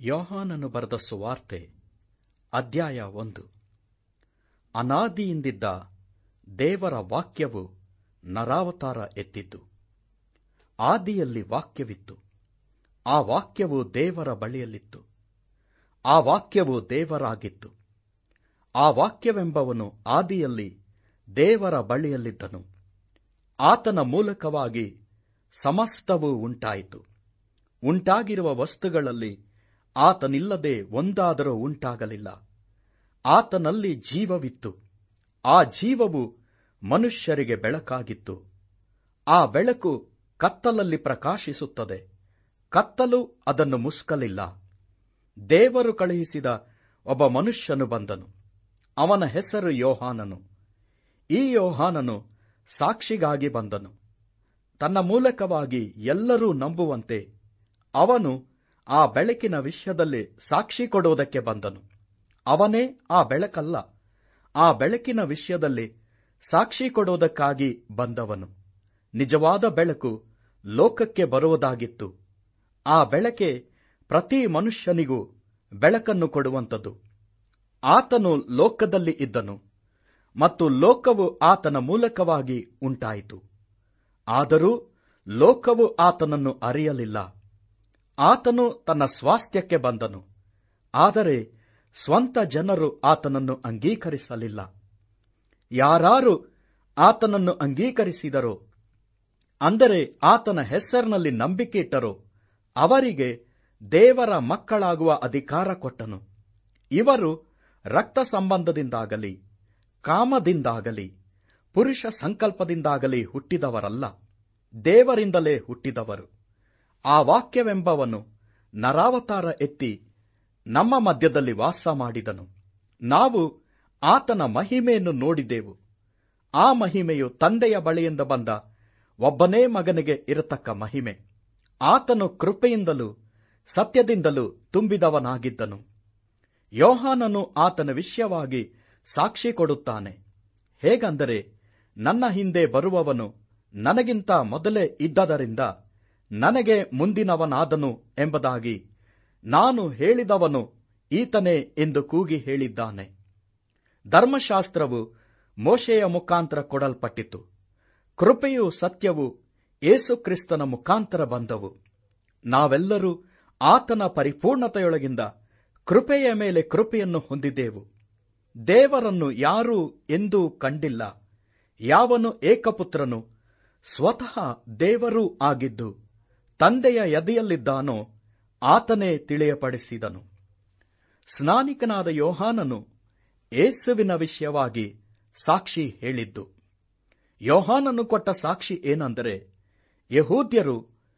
ಯೋಹಾನನು ಬರೆದ ಸುವಾರ್ತೆ ಅಧ್ಯಾಯ ಒಂದು ಅನಾದಿಯಿಂದಿದ್ದ ದೇವರ ವಾಕ್ಯವು ನರಾವತಾರ ಎತ್ತಿದ್ದು ಆದಿಯಲ್ಲಿ ವಾಕ್ಯವಿತ್ತು ಆ ವಾಕ್ಯವು ದೇವರ ಬಳಿಯಲ್ಲಿತ್ತು ಆ ವಾಕ್ಯವು ದೇವರಾಗಿತ್ತು ಆ ವಾಕ್ಯವೆಂಬವನು ಆದಿಯಲ್ಲಿ ದೇವರ ಬಳಿಯಲ್ಲಿದ್ದನು ಆತನ ಮೂಲಕವಾಗಿ ಸಮಸ್ತವೂ ಉಂಟಾಯಿತು ಉಂಟಾಗಿರುವ ವಸ್ತುಗಳಲ್ಲಿ ಆತನಿಲ್ಲದೆ ಒಂದಾದರೂ ಉಂಟಾಗಲಿಲ್ಲ ಆತನಲ್ಲಿ ಜೀವವಿತ್ತು ಆ ಜೀವವು ಮನುಷ್ಯರಿಗೆ ಬೆಳಕಾಗಿತ್ತು ಆ ಬೆಳಕು ಕತ್ತಲಲ್ಲಿ ಪ್ರಕಾಶಿಸುತ್ತದೆ ಕತ್ತಲು ಅದನ್ನು ಮುಸ್ಕಲಿಲ್ಲ ದೇವರು ಕಳುಹಿಸಿದ ಒಬ್ಬ ಮನುಷ್ಯನು ಬಂದನು ಅವನ ಹೆಸರು ಯೋಹಾನನು ಈ ಯೋಹಾನನು ಸಾಕ್ಷಿಗಾಗಿ ಬಂದನು ತನ್ನ ಮೂಲಕವಾಗಿ ಎಲ್ಲರೂ ನಂಬುವಂತೆ ಅವನು ಆ ಬೆಳಕಿನ ವಿಷಯದಲ್ಲಿ ಸಾಕ್ಷಿ ಕೊಡುವುದಕ್ಕೆ ಬಂದನು ಅವನೇ ಆ ಬೆಳಕಲ್ಲ ಆ ಬೆಳಕಿನ ವಿಷಯದಲ್ಲಿ ಸಾಕ್ಷಿ ಕೊಡುವುದಕ್ಕಾಗಿ ಬಂದವನು ನಿಜವಾದ ಬೆಳಕು ಲೋಕಕ್ಕೆ ಬರುವುದಾಗಿತ್ತು ಆ ಬೆಳಕೆ ಪ್ರತಿ ಮನುಷ್ಯನಿಗೂ ಬೆಳಕನ್ನು ಕೊಡುವಂಥದ್ದು ಆತನು ಲೋಕದಲ್ಲಿ ಇದ್ದನು ಮತ್ತು ಲೋಕವು ಆತನ ಮೂಲಕವಾಗಿ ಉಂಟಾಯಿತು ಆದರೂ ಲೋಕವು ಆತನನ್ನು ಅರಿಯಲಿಲ್ಲ ಆತನು ತನ್ನ ಸ್ವಾಸ್ಥ್ಯಕ್ಕೆ ಬಂದನು ಆದರೆ ಸ್ವಂತ ಜನರು ಆತನನ್ನು ಅಂಗೀಕರಿಸಲಿಲ್ಲ ಯಾರಾರು ಆತನನ್ನು ಅಂಗೀಕರಿಸಿದರೋ ಅಂದರೆ ಆತನ ಹೆಸರಿನಲ್ಲಿ ನಂಬಿಕೆ ಇಟ್ಟರೋ ಅವರಿಗೆ ದೇವರ ಮಕ್ಕಳಾಗುವ ಅಧಿಕಾರ ಕೊಟ್ಟನು ಇವರು ರಕ್ತ ಸಂಬಂಧದಿಂದಾಗಲಿ ಕಾಮದಿಂದಾಗಲಿ ಪುರುಷ ಸಂಕಲ್ಪದಿಂದಾಗಲಿ ಹುಟ್ಟಿದವರಲ್ಲ ದೇವರಿಂದಲೇ ಹುಟ್ಟಿದವರು ಆ ವಾಕ್ಯವೆಂಬವನು ನರಾವತಾರ ಎತ್ತಿ ನಮ್ಮ ಮಧ್ಯದಲ್ಲಿ ವಾಸ ಮಾಡಿದನು ನಾವು ಆತನ ಮಹಿಮೆಯನ್ನು ನೋಡಿದೆವು ಆ ಮಹಿಮೆಯು ತಂದೆಯ ಬಳಿಯಿಂದ ಬಂದ ಒಬ್ಬನೇ ಮಗನಿಗೆ ಇರತಕ್ಕ ಮಹಿಮೆ ಆತನು ಕೃಪೆಯಿಂದಲೂ ಸತ್ಯದಿಂದಲೂ ತುಂಬಿದವನಾಗಿದ್ದನು ಯೋಹಾನನು ಆತನ ವಿಷಯವಾಗಿ ಸಾಕ್ಷಿ ಕೊಡುತ್ತಾನೆ ಹೇಗಂದರೆ ನನ್ನ ಹಿಂದೆ ಬರುವವನು ನನಗಿಂತ ಮೊದಲೇ ಇದ್ದದರಿಂದ ನನಗೆ ಮುಂದಿನವನಾದನು ಎಂಬುದಾಗಿ ನಾನು ಹೇಳಿದವನು ಈತನೇ ಎಂದು ಕೂಗಿ ಹೇಳಿದ್ದಾನೆ ಧರ್ಮಶಾಸ್ತ್ರವು ಮೋಶೆಯ ಮುಖಾಂತರ ಕೊಡಲ್ಪಟ್ಟಿತು ಕೃಪೆಯೂ ಸತ್ಯವು ಏಸುಕ್ರಿಸ್ತನ ಮುಖಾಂತರ ಬಂದವು ನಾವೆಲ್ಲರೂ ಆತನ ಪರಿಪೂರ್ಣತೆಯೊಳಗಿಂದ ಕೃಪೆಯ ಮೇಲೆ ಕೃಪೆಯನ್ನು ಹೊಂದಿದ್ದೆವು ದೇವರನ್ನು ಯಾರೂ ಎಂದೂ ಕಂಡಿಲ್ಲ ಯಾವನು ಏಕಪುತ್ರನು ಸ್ವತಃ ದೇವರೂ ಆಗಿದ್ದು ತಂದೆಯ ಎದೆಯಲ್ಲಿದ್ದಾನೋ ಆತನೇ ತಿಳಿಯಪಡಿಸಿದನು ಸ್ನಾನಿಕನಾದ ಯೋಹಾನನು ಏಸುವಿನ ವಿಷಯವಾಗಿ ಸಾಕ್ಷಿ ಹೇಳಿದ್ದು ಯೋಹಾನನು ಕೊಟ್ಟ ಸಾಕ್ಷಿ ಏನೆಂದರೆ ಯಹೂದ್ಯರು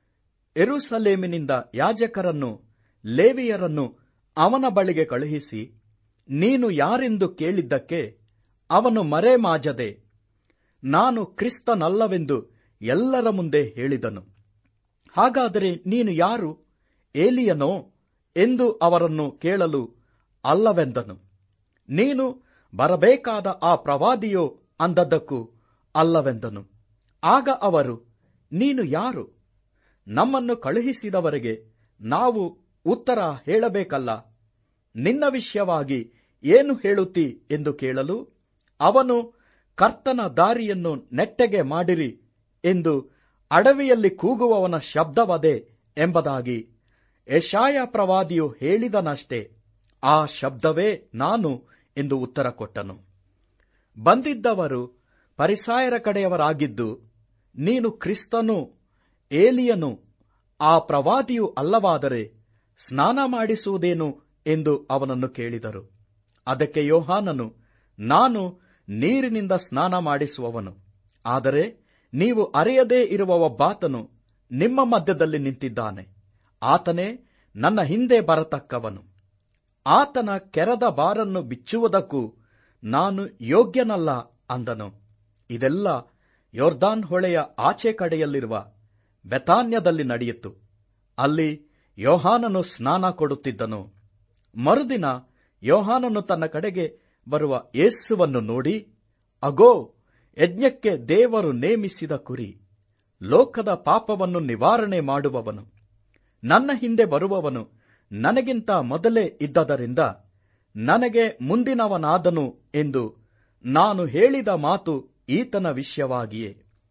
ಎರುಸಲೇಮಿನಿಂದ ಯಾಜಕರನ್ನು ಲೇವಿಯರನ್ನು ಅವನ ಬಳಿಗೆ ಕಳುಹಿಸಿ ನೀನು ಯಾರೆಂದು ಕೇಳಿದ್ದಕ್ಕೆ ಅವನು ಮರೆಮಾಜದೆ ನಾನು ಕ್ರಿಸ್ತನಲ್ಲವೆಂದು ಎಲ್ಲರ ಮುಂದೆ ಹೇಳಿದನು ಹಾಗಾದರೆ ನೀನು ಯಾರು ಏಲಿಯನೋ ಎಂದು ಅವರನ್ನು ಕೇಳಲು ಅಲ್ಲವೆಂದನು ನೀನು ಬರಬೇಕಾದ ಆ ಪ್ರವಾದಿಯೋ ಅಂದದ್ದಕ್ಕೂ ಅಲ್ಲವೆಂದನು ಆಗ ಅವರು ನೀನು ಯಾರು ನಮ್ಮನ್ನು ಕಳುಹಿಸಿದವರಿಗೆ ನಾವು ಉತ್ತರ ಹೇಳಬೇಕಲ್ಲ ನಿನ್ನ ವಿಷಯವಾಗಿ ಏನು ಹೇಳುತ್ತಿ ಎಂದು ಕೇಳಲು ಅವನು ಕರ್ತನ ದಾರಿಯನ್ನು ನೆಟ್ಟಗೆ ಮಾಡಿರಿ ಎಂದು ಅಡವಿಯಲ್ಲಿ ಕೂಗುವವನ ಶಬ್ದವದೆ ಎಂಬುದಾಗಿ ಯಶಾಯ ಪ್ರವಾದಿಯು ಹೇಳಿದನಷ್ಟೇ ಆ ಶಬ್ದವೇ ನಾನು ಎಂದು ಉತ್ತರ ಕೊಟ್ಟನು ಬಂದಿದ್ದವರು ಪರಿಸಾಯರ ಕಡೆಯವರಾಗಿದ್ದು ನೀನು ಕ್ರಿಸ್ತನು ಏಲಿಯನು ಆ ಪ್ರವಾದಿಯು ಅಲ್ಲವಾದರೆ ಸ್ನಾನ ಮಾಡಿಸುವುದೇನು ಎಂದು ಅವನನ್ನು ಕೇಳಿದರು ಅದಕ್ಕೆ ಯೋಹಾನನು ನಾನು ನೀರಿನಿಂದ ಸ್ನಾನ ಮಾಡಿಸುವವನು ಆದರೆ ನೀವು ಅರಿಯದೇ ಇರುವ ಒಬ್ಬಾತನು ನಿಮ್ಮ ಮಧ್ಯದಲ್ಲಿ ನಿಂತಿದ್ದಾನೆ ಆತನೇ ನನ್ನ ಹಿಂದೆ ಬರತಕ್ಕವನು ಆತನ ಕೆರದ ಬಾರನ್ನು ಬಿಚ್ಚುವುದಕ್ಕೂ ನಾನು ಯೋಗ್ಯನಲ್ಲ ಅಂದನು ಇದೆಲ್ಲ ಯೋರ್ದಾನ್ ಹೊಳೆಯ ಆಚೆ ಕಡೆಯಲ್ಲಿರುವ ಬೆತಾನ್ಯದಲ್ಲಿ ನಡೆಯಿತು ಅಲ್ಲಿ ಯೋಹಾನನು ಸ್ನಾನ ಕೊಡುತ್ತಿದ್ದನು ಮರುದಿನ ಯೋಹಾನನು ತನ್ನ ಕಡೆಗೆ ಬರುವ ಯೇಸುವನ್ನು ನೋಡಿ ಅಗೋ ಯಜ್ಞಕ್ಕೆ ದೇವರು ನೇಮಿಸಿದ ಕುರಿ ಲೋಕದ ಪಾಪವನ್ನು ನಿವಾರಣೆ ಮಾಡುವವನು ನನ್ನ ಹಿಂದೆ ಬರುವವನು ನನಗಿಂತ ಮೊದಲೇ ಇದ್ದದರಿಂದ ನನಗೆ ಮುಂದಿನವನಾದನು ಎಂದು ನಾನು ಹೇಳಿದ ಮಾತು ಈತನ ವಿಷಯವಾಗಿಯೇ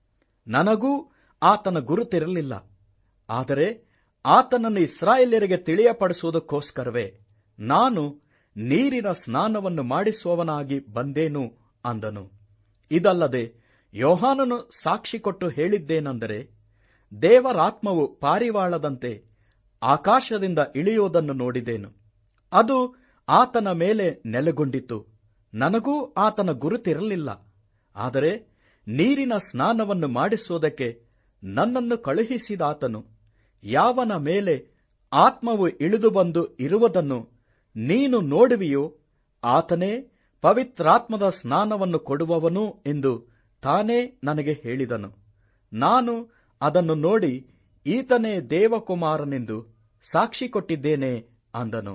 ನನಗೂ ಆತನ ಗುರುತಿರಲಿಲ್ಲ ಆದರೆ ಆತನನ್ನು ಇಸ್ರಾಯೇಲ್ಯರಿಗೆ ತಿಳಿಯಪಡಿಸುವುದಕ್ಕೋಸ್ಕರವೇ ನಾನು ನೀರಿನ ಸ್ನಾನವನ್ನು ಮಾಡಿಸುವವನಾಗಿ ಬಂದೇನು ಅಂದನು ಇದಲ್ಲದೆ ಯೋಹಾನನು ಸಾಕ್ಷಿ ಕೊಟ್ಟು ಹೇಳಿದ್ದೇನೆಂದರೆ ದೇವರಾತ್ಮವು ಪಾರಿವಾಳದಂತೆ ಆಕಾಶದಿಂದ ಇಳಿಯುವುದನ್ನು ನೋಡಿದೆನು ಅದು ಆತನ ಮೇಲೆ ನೆಲೆಗೊಂಡಿತು ನನಗೂ ಆತನ ಗುರುತಿರಲಿಲ್ಲ ಆದರೆ ನೀರಿನ ಸ್ನಾನವನ್ನು ಮಾಡಿಸುವುದಕ್ಕೆ ನನ್ನನ್ನು ಕಳುಹಿಸಿದಾತನು ಯಾವನ ಮೇಲೆ ಆತ್ಮವು ಇಳಿದು ಬಂದು ಇರುವುದನ್ನು ನೀನು ನೋಡುವಿಯೋ ಆತನೇ ಪವಿತ್ರಾತ್ಮದ ಸ್ನಾನವನ್ನು ಕೊಡುವವನು ಎಂದು ತಾನೇ ನನಗೆ ಹೇಳಿದನು ನಾನು ಅದನ್ನು ನೋಡಿ ಈತನೇ ದೇವಕುಮಾರನೆಂದು ಸಾಕ್ಷಿ ಕೊಟ್ಟಿದ್ದೇನೆ ಅಂದನು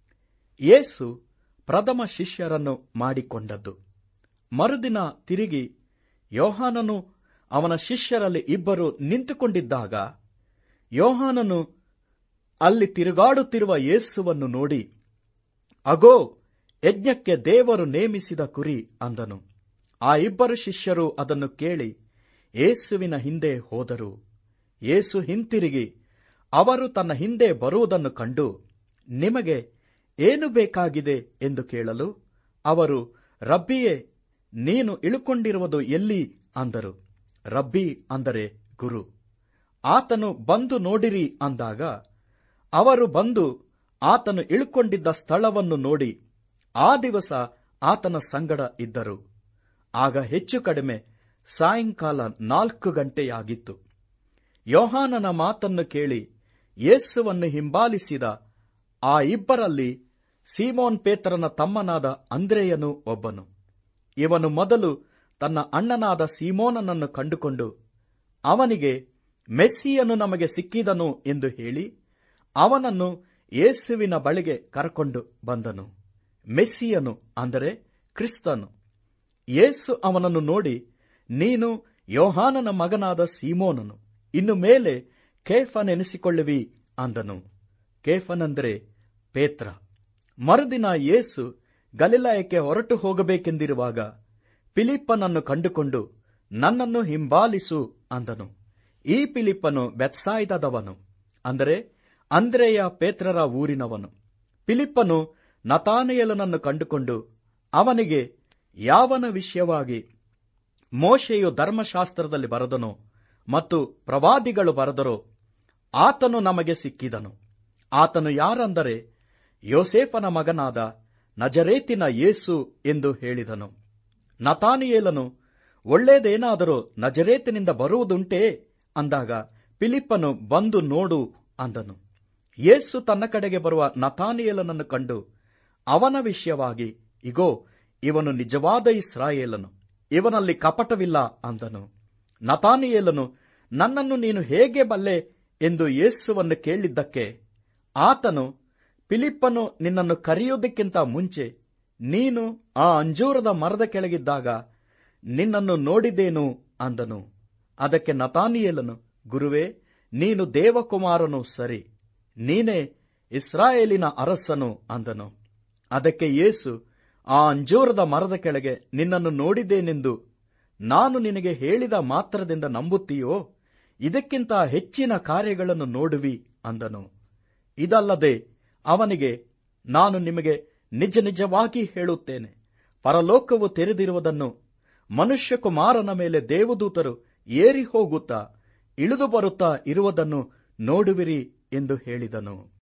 ಯೇಸು ಪ್ರಥಮ ಶಿಷ್ಯರನ್ನು ಮಾಡಿಕೊಂಡದ್ದು ಮರುದಿನ ತಿರುಗಿ ಯೋಹಾನನು ಅವನ ಶಿಷ್ಯರಲ್ಲಿ ಇಬ್ಬರು ನಿಂತುಕೊಂಡಿದ್ದಾಗ ಯೋಹಾನನು ಅಲ್ಲಿ ತಿರುಗಾಡುತ್ತಿರುವ ಯೇಸುವನ್ನು ನೋಡಿ ಅಗೋ ಯಜ್ಞಕ್ಕೆ ದೇವರು ನೇಮಿಸಿದ ಕುರಿ ಅಂದನು ಆ ಇಬ್ಬರು ಶಿಷ್ಯರು ಅದನ್ನು ಕೇಳಿ ಯೇಸುವಿನ ಹಿಂದೆ ಹೋದರು ಯೇಸು ಹಿಂತಿರುಗಿ ಅವರು ತನ್ನ ಹಿಂದೆ ಬರುವುದನ್ನು ಕಂಡು ನಿಮಗೆ ಏನು ಬೇಕಾಗಿದೆ ಎಂದು ಕೇಳಲು ಅವರು ರಬ್ಬಿಯೇ ನೀನು ಇಳುಕೊಂಡಿರುವುದು ಎಲ್ಲಿ ಅಂದರು ರಬ್ಬಿ ಅಂದರೆ ಗುರು ಆತನು ಬಂದು ನೋಡಿರಿ ಅಂದಾಗ ಅವರು ಬಂದು ಆತನು ಇಳುಕೊಂಡಿದ್ದ ಸ್ಥಳವನ್ನು ನೋಡಿ ಆ ದಿವಸ ಆತನ ಸಂಗಡ ಇದ್ದರು ಆಗ ಹೆಚ್ಚು ಕಡಿಮೆ ಸಾಯಂಕಾಲ ನಾಲ್ಕು ಗಂಟೆಯಾಗಿತ್ತು ಯೋಹಾನನ ಮಾತನ್ನು ಕೇಳಿ ಯೇಸುವನ್ನು ಹಿಂಬಾಲಿಸಿದ ಆ ಇಬ್ಬರಲ್ಲಿ ಸೀಮೋನ್ ಪೇತ್ರನ ತಮ್ಮನಾದ ಅಂದ್ರೆಯನು ಒಬ್ಬನು ಇವನು ಮೊದಲು ತನ್ನ ಅಣ್ಣನಾದ ಸೀಮೋನನನ್ನು ಕಂಡುಕೊಂಡು ಅವನಿಗೆ ಮೆಸ್ಸಿಯನು ನಮಗೆ ಸಿಕ್ಕಿದನು ಎಂದು ಹೇಳಿ ಅವನನ್ನು ಯೇಸುವಿನ ಬಳಿಗೆ ಕರಕೊಂಡು ಬಂದನು ಮೆಸ್ಸಿಯನು ಅಂದರೆ ಕ್ರಿಸ್ತನು ಯೇಸು ಅವನನ್ನು ನೋಡಿ ನೀನು ಯೋಹಾನನ ಮಗನಾದ ಸೀಮೋನನು ಇನ್ನು ಮೇಲೆ ಕೇಫನೆನಿಸಿಕೊಳ್ಳುವಿ ಅಂದನು ಕೇಫನೆಂದರೆ ಪೇತ್ರ ಮರುದಿನ ಯೇಸು ಗಲಿಲಾಯಕ್ಕೆ ಹೊರಟು ಹೋಗಬೇಕೆಂದಿರುವಾಗ ಫಿಲಿಪ್ಪನನ್ನು ಕಂಡುಕೊಂಡು ನನ್ನನ್ನು ಹಿಂಬಾಲಿಸು ಅಂದನು ಈ ಫಿಲಿಪ್ಪನು ಬೆತ್ಸಾಯ್ದದವನು ಅಂದರೆ ಅಂದ್ರೆಯ ಪೇತ್ರರ ಊರಿನವನು ಫಿಲಿಪ್ಪನು ನತಾನಿಯಲನನ್ನು ಕಂಡುಕೊಂಡು ಅವನಿಗೆ ಯಾವನ ವಿಷಯವಾಗಿ ಮೋಶೆಯು ಧರ್ಮಶಾಸ್ತ್ರದಲ್ಲಿ ಬರೆದನೋ ಮತ್ತು ಪ್ರವಾದಿಗಳು ಬರೆದರೋ ಆತನು ನಮಗೆ ಸಿಕ್ಕಿದನು ಆತನು ಯಾರಂದರೆ ಯೋಸೇಫನ ಮಗನಾದ ನಜರೇತಿನ ಯೇಸು ಎಂದು ಹೇಳಿದನು ನತಾನಿಯೇಲನು ಒಳ್ಳೇದೇನಾದರೂ ನಜರೇತಿನಿಂದ ಬರುವುದುಂಟೇ ಅಂದಾಗ ಫಿಲಿಪ್ಪನು ಬಂದು ನೋಡು ಅಂದನು ಯೇಸು ತನ್ನ ಕಡೆಗೆ ಬರುವ ನತಾನಿಯೇಲನನ್ನು ಕಂಡು ಅವನ ವಿಷಯವಾಗಿ ಇಗೋ ಇವನು ನಿಜವಾದ ಇಸ್ರಾಯೇಲನು ಇವನಲ್ಲಿ ಕಪಟವಿಲ್ಲ ಅಂದನು ನತಾನಿಯೇಲನು ನನ್ನನ್ನು ನೀನು ಹೇಗೆ ಬಲ್ಲೆ ಎಂದು ಯೇಸುವನ್ನು ಕೇಳಿದ್ದಕ್ಕೆ ಆತನು ಫಿಲಿಪ್ಪನು ನಿನ್ನನ್ನು ಕರೆಯುವುದಕ್ಕಿಂತ ಮುಂಚೆ ನೀನು ಆ ಅಂಜೂರದ ಮರದ ಕೆಳಗಿದ್ದಾಗ ನಿನ್ನನ್ನು ನೋಡಿದ್ದೇನು ಅಂದನು ಅದಕ್ಕೆ ನತಾನಿಯೇಲನು ಗುರುವೇ ನೀನು ದೇವಕುಮಾರನು ಸರಿ ನೀನೇ ಇಸ್ರಾಯೇಲಿನ ಅರಸನು ಅಂದನು ಅದಕ್ಕೆ ಯೇಸು ಆ ಅಂಜೂರದ ಮರದ ಕೆಳಗೆ ನಿನ್ನನ್ನು ನೋಡಿದ್ದೇನೆಂದು ನಾನು ನಿನಗೆ ಹೇಳಿದ ಮಾತ್ರದಿಂದ ನಂಬುತ್ತೀಯೋ ಇದಕ್ಕಿಂತ ಹೆಚ್ಚಿನ ಕಾರ್ಯಗಳನ್ನು ನೋಡುವಿ ಅಂದನು ಇದಲ್ಲದೆ ಅವನಿಗೆ ನಾನು ನಿಮಗೆ ನಿಜ ನಿಜವಾಗಿ ಹೇಳುತ್ತೇನೆ ಪರಲೋಕವು ತೆರೆದಿರುವುದನ್ನು ಮನುಷ್ಯಕುಮಾರನ ಮೇಲೆ ದೇವದೂತರು ಏರಿ ಹೋಗುತ್ತಾ ಇಳಿದು ಬರುತ್ತಾ ಇರುವುದನ್ನು ನೋಡುವಿರಿ ಎಂದು ಹೇಳಿದನು